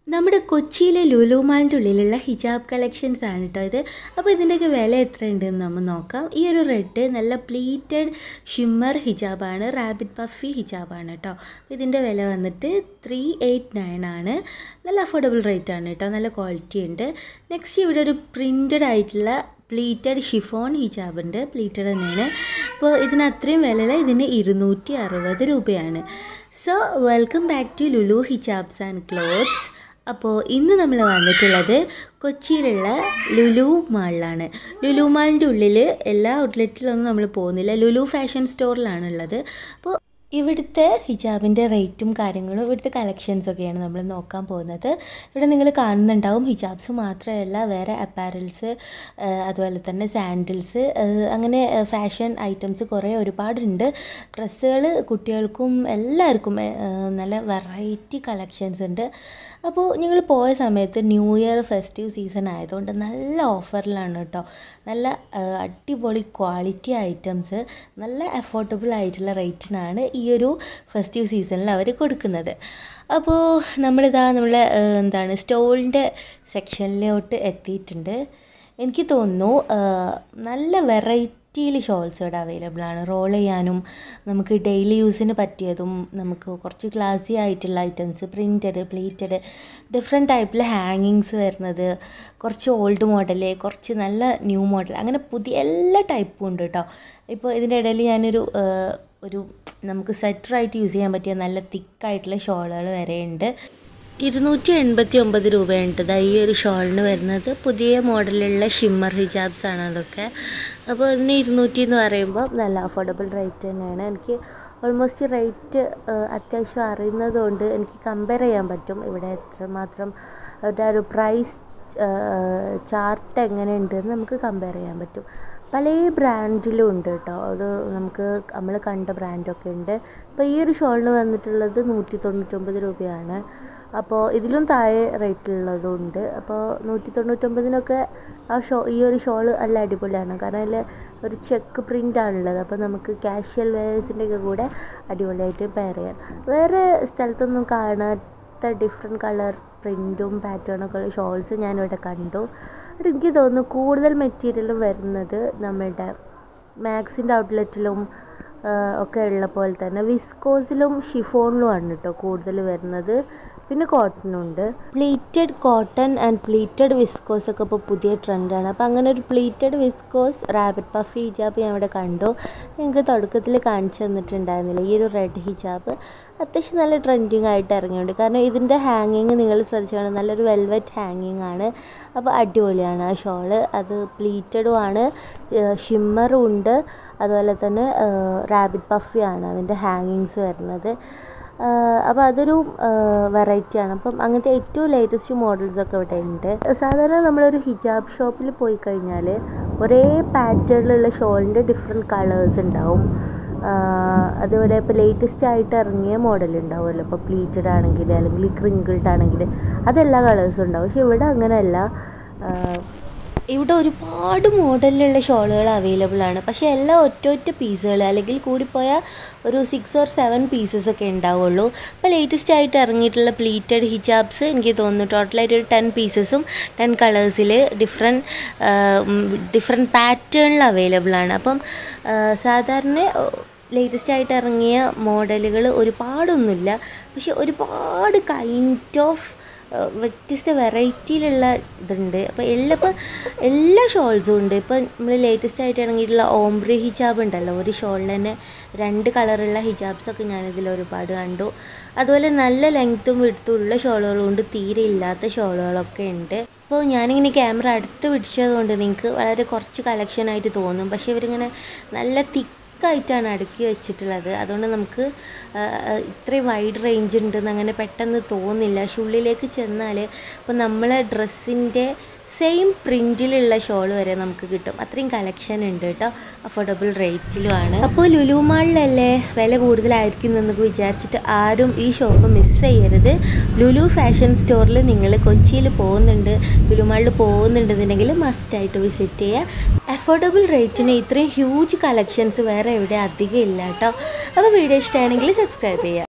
നമ്മുടെ കൊച്ചിയിലെ ലുലു മാളിൻ്റെ ഉള്ളിലുള്ള ഹിജാബ് കളക്ഷൻസ് ആണ് കേട്ടോ ഇത് അപ്പോൾ ഇതിൻ്റെയൊക്കെ വില എത്ര ഉണ്ടെന്ന് നമ്മൾ നോക്കാം ഈ ഒരു റെഡ് നല്ല പ്ലീറ്റഡ് ഷിമ്മർ ഹിജാബാണ് റാബിറ്റ് പഫി ഹിജാബാണ് കേട്ടോ ഇതിൻ്റെ വില വന്നിട്ട് ത്രീ എയ്റ്റ് നയൻ ആണ് നല്ല അഫോർഡബിൾ റേറ്റ് ആണ് കേട്ടോ നല്ല ക്വാളിറ്റി ഉണ്ട് നെക്സ്റ്റ് ഇവിടെ ഒരു പ്രിൻറ്റഡ് ആയിട്ടുള്ള പ്ലീറ്റഡ് ഷിഫോൺ ഹിജാബ് ഉണ്ട് പ്ലീറ്റഡ് തന്നെയാണ് അപ്പോൾ ഇതിന് അത്രയും വിലയില്ല ഇതിന് ഇരുന്നൂറ്റി അറുപത് രൂപയാണ് so welcome back to Lulu hijabs and clothes അപ്പോൾ ഇന്ന് നമ്മൾ വന്നിട്ടുള്ളത് കൊച്ചിയിലുള്ള ലുലു മാളിലാണ് ലുലു മാളിൻ്റെ ഉള്ളിൽ എല്ലാ ഔട്ട്ലെറ്റിലൊന്നും നമ്മൾ പോകുന്നില്ല ലുലു ഫാഷൻ സ്റ്റോറിലാണ് ഉള്ളത് അപ്പോൾ ഇവിടുത്തെ ഹിജാബിൻ്റെ റേറ്റും കാര്യങ്ങളും ഇവിടുത്തെ കളക്ഷൻസൊക്കെയാണ് നമ്മൾ നോക്കാൻ പോകുന്നത് ഇവിടെ നിങ്ങൾ കാണുന്നുണ്ടാവും ഹിജാബ്സ് മാത്രമല്ല വേറെ അപ്പാരൽസ് അതുപോലെ തന്നെ സാൻഡിൽസ് അങ്ങനെ ഫാഷൻ ഐറ്റംസ് കുറേ ഒരുപാടുണ്ട് ഡ്രസ്സുകൾ കുട്ടികൾക്കും എല്ലാവർക്കും നല്ല വെറൈറ്റി കളക്ഷൻസ് ഉണ്ട് അപ്പോൾ ഞങ്ങൾ പോയ സമയത്ത് ന്യൂ ഇയർ ഫെസ്റ്റീവ് സീസൺ ആയതുകൊണ്ട് നല്ല ഓഫറിലാണ് കേട്ടോ നല്ല അടിപൊളി ക്വാളിറ്റി ഐറ്റംസ് നല്ല അഫോർഡബിൾ ആയിട്ടുള്ള റേറ്റിനാണ് ഈ ഒരു ഫെസ്റ്റീവ് സീസണിൽ അവർ കൊടുക്കുന്നത് അപ്പോൾ നമ്മളിതാ നമ്മളെ എന്താണ് സ്റ്റോളിൻ്റെ സെക്ഷനിലോട്ട് എത്തിയിട്ടുണ്ട് എനിക്ക് തോന്നുന്നു നല്ല വെറൈറ്റിയിൽ ഷോൾസ് ഇവിടെ അവൈലബിൾ ആണ് റോൾ ചെയ്യാനും നമുക്ക് ഡെയിലി യൂസിന് പറ്റിയതും നമുക്ക് കുറച്ച് ക്ലാസി ആയിട്ടുള്ള ഐറ്റംസ് പ്രിൻറ്റഡ് പ്ലീറ്റഡ് ഡിഫറെൻറ്റ് ടൈപ്പിൽ ഹാങ്ങിങ്സ് വരുന്നത് കുറച്ച് ഓൾഡ് മോഡൽ കുറച്ച് നല്ല ന്യൂ മോഡൽ അങ്ങനെ പുതിയ എല്ലാ ടൈപ്പും ഉണ്ട് കേട്ടോ ഇപ്പോൾ ഇതിൻ്റെ ഇടയിൽ ഞാനൊരു ഒരു നമുക്ക് സ്വെറ്ററായിട്ട് യൂസ് ചെയ്യാൻ പറ്റിയ നല്ല തിക്കായിട്ടുള്ള ഷോളുകൾ വരെയുണ്ട് ഇരുന്നൂറ്റി എൺപത്തി ഒമ്പത് രൂപയുണ്ട് ദാ ഈ ഒരു ഷോളിന് വരുന്നത് പുതിയ മോഡലിലുള്ള ഷിമ്മർ ഹിജാബ്സ് ആണ് അതൊക്കെ അപ്പോൾ ഇതിന് ഇരുന്നൂറ്റി എന്ന് പറയുമ്പോൾ നല്ല അഫോർഡബിൾ റേറ്റ് തന്നെയാണ് എനിക്ക് ഓൾമോസ്റ്റ് റേറ്റ് അത്യാവശ്യം അറിയുന്നത് കൊണ്ട് എനിക്ക് കമ്പയർ ചെയ്യാൻ പറ്റും ഇവിടെ എത്രമാത്രം അവരുടെ ഒരു പ്രൈസ് ചാർട്ട് എങ്ങനെയുണ്ടെന്ന് നമുക്ക് കമ്പയർ ചെയ്യാൻ പറ്റും പല ബ്രാൻഡിലും ഉണ്ട് കേട്ടോ അത് നമുക്ക് നമ്മൾ കണ്ട ബ്രാൻഡൊക്കെ ഉണ്ട് അപ്പോൾ ഈ ഒരു ഷോളിന് വന്നിട്ടുള്ളത് നൂറ്റി തൊണ്ണൂറ്റൊമ്പത് രൂപയാണ് അപ്പോൾ ഇതിലും താഴെ റേറ്റിലുള്ളതും ഉണ്ട് അപ്പോൾ നൂറ്റി തൊണ്ണൂറ്റൊമ്പതിനൊക്കെ ആ ഷോ ഈ ഒരു ഷോള് നല്ല അടിപൊളിയാണ് കാരണം അതിൽ ഒരു ചെക്ക് പ്രിൻ്റ് ആണുള്ളത് അപ്പോൾ നമുക്ക് കാഷ്വൽ വെയേഴ്സിൻ്റെ ഒക്കെ കൂടെ അടിപൊളിയായിട്ട് പെയർ ചെയ്യാം വേറെ സ്ഥലത്തൊന്നും കാണാത്ത ഡിഫറെൻറ്റ് കളർ പ്രിൻറ്റും പാറ്റേണൊക്കെ ഉള്ള ഷോൾസ് ഞാനിവിടെ കണ്ടു എനിക്ക് തോന്നുന്നു കൂടുതൽ മെറ്റീരിയൽ വരുന്നത് നമ്മുടെ മാക്സിൻ്റെ ഔട്ട്ലെറ്റിലും ഒക്കെ ഉള്ള പോലെ തന്നെ വിസ്കോസിലും ഷിഫോണിലും ആണ് കേട്ടോ കൂടുതൽ വരുന്നത് പിന്നെ കോട്ടനും ഉണ്ട് pleated cotton and pleated viscose ഒക്കെ ഇപ്പോൾ പുതിയ ട്രെൻഡാണ് അപ്പോൾ അങ്ങനെ ഒരു pleated viscose rabbit puff hijab ഞാൻ ഇവിടെ കണ്ടു ഞങ്ങൾക്ക് തുടക്കത്തിൽ കാണിച്ചു തന്നിട്ടുണ്ടായിരുന്നില്ല ഈ ഒരു റെഡ് ഹിജാബ് അത്യാവശ്യം നല്ല ട്രെൻഡിങ് ആയിട്ട് ഇറങ്ങിയിട്ടുണ്ട് കാരണം ഇതിൻ്റെ ഹാങ്ങിങ് നിങ്ങൾ ശ്രദ്ധിച്ചാണ് നല്ലൊരു വെൽവെറ്റ് ഹാങ്ങിങ് ആണ് അപ്പോൾ അടിപൊളിയാണ് ആ ഷോള് അത് പ്ലീറ്റഡും ആണ് ഷിമ്മറും ഉണ്ട് അതുപോലെ തന്നെ റാബിറ്റ് പഫിയാണ് അതിൻ്റെ ഹാങ്ങിങ്സ് വരുന്നത് അപ്പോൾ അതൊരു വെറൈറ്റിയാണ് അപ്പം അങ്ങനത്തെ ഏറ്റവും ലേറ്റസ്റ്റ് മോഡൽസൊക്കെ ഇവിടെ ഉണ്ട് സാധാരണ നമ്മളൊരു ഹിജാബ് ഷോപ്പിൽ പോയി കഴിഞ്ഞാൽ ഒരേ പാറ്റേണിലുള്ള ഷോളിൻ്റെ ഡിഫറെൻറ്റ് കളേഴ്സ് ഉണ്ടാവും അതുപോലെ ഇപ്പോൾ ലേറ്റസ്റ്റ് ആയിട്ട് ഇറങ്ങിയ മോഡൽ ഉണ്ടാവുമല്ലോ ഇപ്പോൾ പ്ലീറ്റഡ് ആണെങ്കിൽ അല്ലെങ്കിൽ ക്രിങ്കിൾഡ് ആണെങ്കിൽ അതെല്ലാ കളേഴ്സും ഉണ്ടാവും പക്ഷെ ഇവിടെ അങ്ങനെയല്ല ഇവിടെ ഒരുപാട് മോഡലിലുള്ള ഷോളുകൾ അവൈലബിൾ ആണ് പക്ഷേ എല്ലാം ഒറ്റ ഒറ്റ പീസുകൾ അല്ലെങ്കിൽ കൂടിപ്പോയാൽ ഒരു സിക്സ് ഓർ സെവൻ പീസസ് ഒക്കെ ഉണ്ടാവുള്ളൂ ഇപ്പോൾ ലേറ്റസ്റ്റ് ആയിട്ട് ഇറങ്ങിയിട്ടുള്ള പ്ലീറ്റഡ് ഹിജാബ്സ് എനിക്ക് തോന്നുന്നു ടോട്ടലായിട്ട് ഒരു ടെൻ പീസസും ടെൻ കളേഴ്സിൽ ഡിഫറെൻറ്റ് ഡിഫറെൻറ്റ് പാറ്റേണിൽ അവൈലബിൾ ആണ് അപ്പം സാധാരണ ലേറ്റസ്റ്റ് ആയിട്ട് ഇറങ്ങിയ മോഡലുകൾ ഒരുപാടൊന്നുമില്ല പക്ഷെ ഒരുപാട് കൈൻഡ് ഓഫ് വ്യത്യസ്ത വെറൈറ്റിയിലുള്ള ഇതുണ്ട് അപ്പോൾ എല്ലാ ഇപ്പോൾ എല്ലാ ഷോൾസും ഉണ്ട് ഇപ്പോൾ നമ്മൾ ലേറ്റസ്റ്റ് ആയിട്ട് ഇറങ്ങിയിട്ടുള്ള ഓംബ്രി ഹിജാബ് ഉണ്ടല്ലോ ഒരു ഷോളിൽ തന്നെ രണ്ട് കളറുള്ള ഹിജാബ്സൊക്കെ ഞാനിതിൽ ഒരുപാട് കണ്ടു അതുപോലെ നല്ല ലെങ്ത്തും വിടുത്തും ഉള്ള ഷോളുകളും ഉണ്ട് തീരെ ഇല്ലാത്ത ഷോളുകളൊക്കെ ഉണ്ട് അപ്പോൾ ഞാനിങ്ങനെ ക്യാമറ അടുത്ത് പിടിച്ചതുകൊണ്ട് നിങ്ങൾക്ക് വളരെ കുറച്ച് കളക്ഷനായിട്ട് തോന്നും പക്ഷേ ഇവരിങ്ങനെ നല്ല തിക്ക് തിക്കായിട്ടാണ് അടുക്കി വെച്ചിട്ടുള്ളത് അതുകൊണ്ട് നമുക്ക് ഇത്രയും വൈഡ് റേഞ്ച് ഉണ്ടെന്ന് അങ്ങനെ പെട്ടെന്ന് തോന്നില്ല പക്ഷെ ഉള്ളിലേക്ക് ചെന്നാൽ ഇപ്പോൾ നമ്മളെ ഡ്രസ്സിൻ്റെ സെയിം പ്രിൻറ്റിലുള്ള ഷോൾ വരെ നമുക്ക് കിട്ടും അത്രയും കളക്ഷൻ ഉണ്ട് കേട്ടോ അഫോർഡബിൾ റേറ്റിലുമാണ് അപ്പോൾ ലുലു മാളിലല്ലേ വില കൂടുതലായിരിക്കും എന്നൊക്കെ വിചാരിച്ചിട്ട് ആരും ഈ ഷോപ്പ് മിസ് ചെയ്യരുത് ലുലു ഫാഷൻ സ്റ്റോറിൽ നിങ്ങൾ കൊച്ചിയിൽ പോകുന്നുണ്ട് ലുലു മാളിൽ പോകുന്നുണ്ടെന്നുണ്ടെങ്കിൽ മസ്റ്റായിട്ട് വിസിറ്റ് ചെയ്യുക അഫോർഡബിൾ റേറ്റിന് ഇത്രയും ഹ്യൂജ് കളക്ഷൻസ് വേറെ എവിടെ അധികം ഇല്ല കേട്ടോ അപ്പോൾ വീഡിയോ ഇഷ്ടമാണെങ്കിൽ സബ്സ്ക്രൈബ് ചെയ്യുക